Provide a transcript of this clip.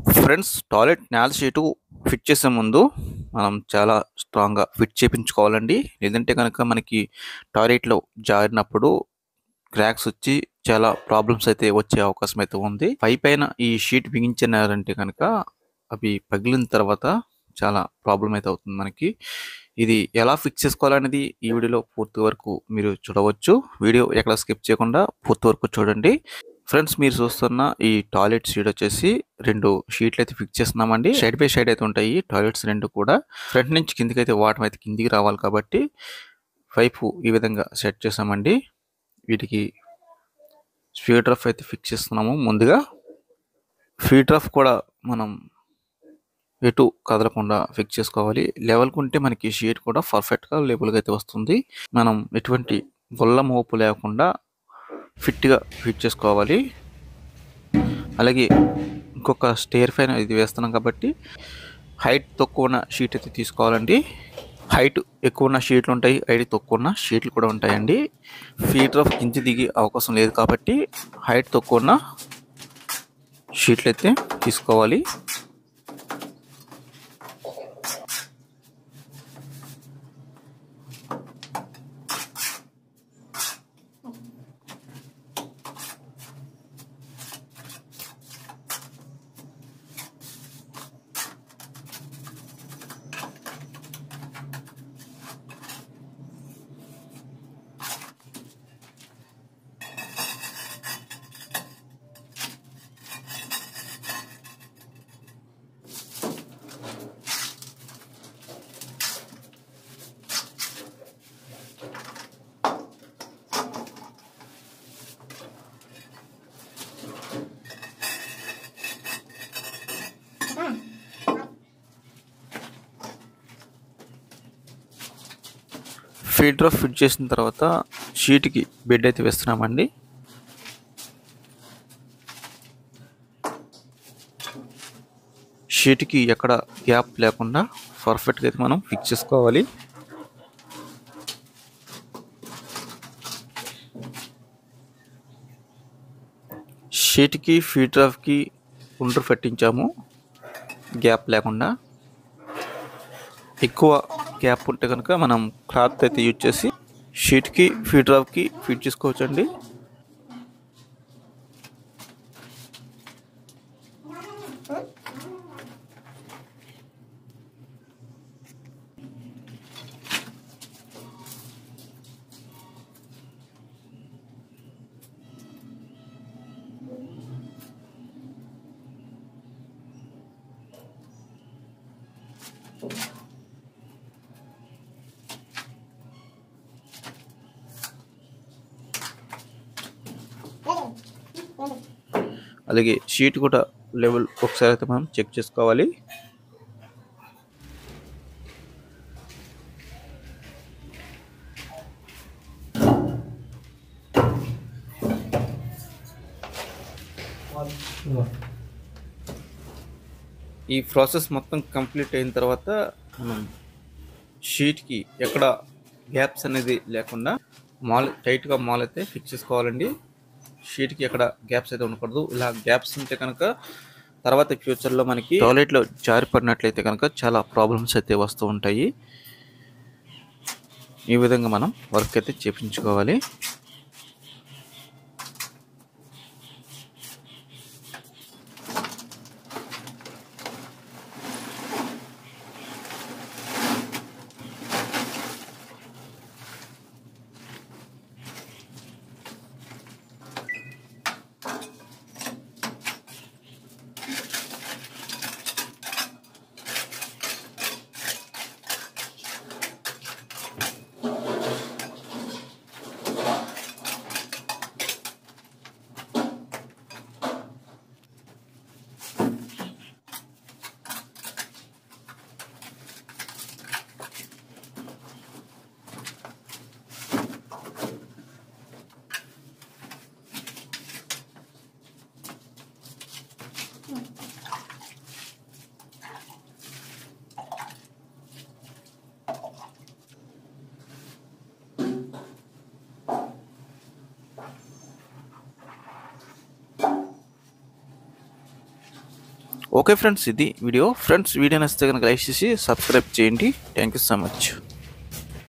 Friends toilet నేల sheet fit చేసే ముందు మనం చాలా స్ట్రాంగ్‌గా ఫిట్ చేపించుకోవాలండి. లేదంటే గనక మనకి టాయిలెట్‌లో జారినప్పుడు క్రాక్స్ వచ్చి చాలా ప్రాబ్లమ్స్ అయితే వచ్చే అవకాశం అయితే ఉంది. పైపైన ఈ షీట్ బిగించినారంటే గనక అవి పగిలిన తర్వాత చాలా ప్రాబ్లమ్ అయితే అవుతుంది మనకి. ఇది ఎలా ఫిక్స్ చేసుకోవాలనేది ఈ వీడియోలో పూర్తి వరకు మీరు చూడవచ్చు. వీడియో ఎక్కడ స్కిప్ చేయకుండా పూర్తి వరకు చూడండి. ఫ్రెండ్స్ మీరు చూస్తున్న ఈ టాయిలెట్ సీట్ వచ్చేసి 2 షీట్లు అయితే ఫిక్స్ చేస్తున్నామండి. సైడ్ బై సైడ్ అయితే ఉంటాయి టాయిలెట్స్ 2 కూడా. ఫ్రంట్ నుంచి కిందకైతే వాటర్ అయితే కిందికి రావాలి కాబట్టి పైపు ఈ విధంగా సెట్ చేసామండి. వీటికి స్పీడ్ రఫ్ అయితే ఫిక్స్ చేస్తున్నాము ముందుగా. ఫీడ్ రఫ్ కూడా మనం ఎటు కదలకుండా ఫిక్స్ చేసుకోవాలి. లెవెల్‌గా ఉంటే మనకి షీట్ కూడా పర్ఫెక్ట్‌గా లెవెల్‌గా అయితే వస్తుంది. మనం ఎటువంటి గుల్ల మోపు లేకుండా ఫిట్‌గా ఫిట్ చేసుకోవాలి. అలాగే ఇంకొక స్టేర్ ఫ్యాన్ ఇది వేస్తున్నాం కాబట్టి హైట్ తక్కువ ఉన్న షీట్ అయితే తీసుకోవాలండి. హైట్ ఎక్కువ ఉన్న షీట్లు ఉంటాయి. హైట్ తక్కువ ఉన్న షీట్లు కూడా ఉంటాయండి. ఫీడ్ రఫ్ కింద దిగే అవకాశం లేదు కాబట్టి హైట్ తక్కువ ఉన్న షీట్లు అయితే తీసుకోవాలి. ఫీడ్ రఫ్ ఫిట్ చేసిన తర్వాత షీట్‌కి బెడ్ అయితే వేస్తున్నామండి. షీట్‌కి ఎక్కడ గ్యాప్ లేకుండా పర్ఫెక్ట్‌గా అయితే మనం ఫిక్స్ చేసుకోవాలి. షీట్‌కి ఫీడ్ రఫ్‌కి గుండ్రు పట్టించాము. గ్యాప్ లేకుండా. ఎక్కువ గ్యాప్ ఉంటే గనుక మనం క్లాత్ అయితే యూజ్ చేసి షీట్‌కి ఫీడ్ రఫ్‌కి ఫిట్ చేసుకోవచ్చండి. అలాగే షీట్ కూడా లెవెల్ ఒకసారి అయితే మనం చెక్ చేసుకోవాలి. ఈ ప్రాసెస్ మొత్తం కంప్లీట్ అయిన తర్వాత మనం షీట్‌కి ఎక్కడ గ్యాప్స్ అనేది లేకుండా మాల్ టైట్‌గా మాల్ అయితే ఫిక్స్ చేసుకోవాలండి. షీట్‌కి ఎక్కడ గ్యాప్స్ అయితే ఉండకూడదు. ఇలా గ్యాప్స్ ఉంటే కనుక తర్వాత ఫ్యూచర్‌లో మనకి టాయిలెట్‌లో జారి పడినట్లయితే కనుక చాలా ప్రాబ్లమ్స్ అయితే వస్తూ ఉంటాయి. ఈ విధంగా మనం వర్క్ అయితే చేపించుకోవాలి. ఓకే ఫ్రెండ్స్ ఇది వీడియో ఫ్రెండ్స్ వీడియో నచ్చితే కనుక లైక్ చేసి సబ్స్క్రైబ్ చేయండి థ్యాంక్ యూ సో మచ్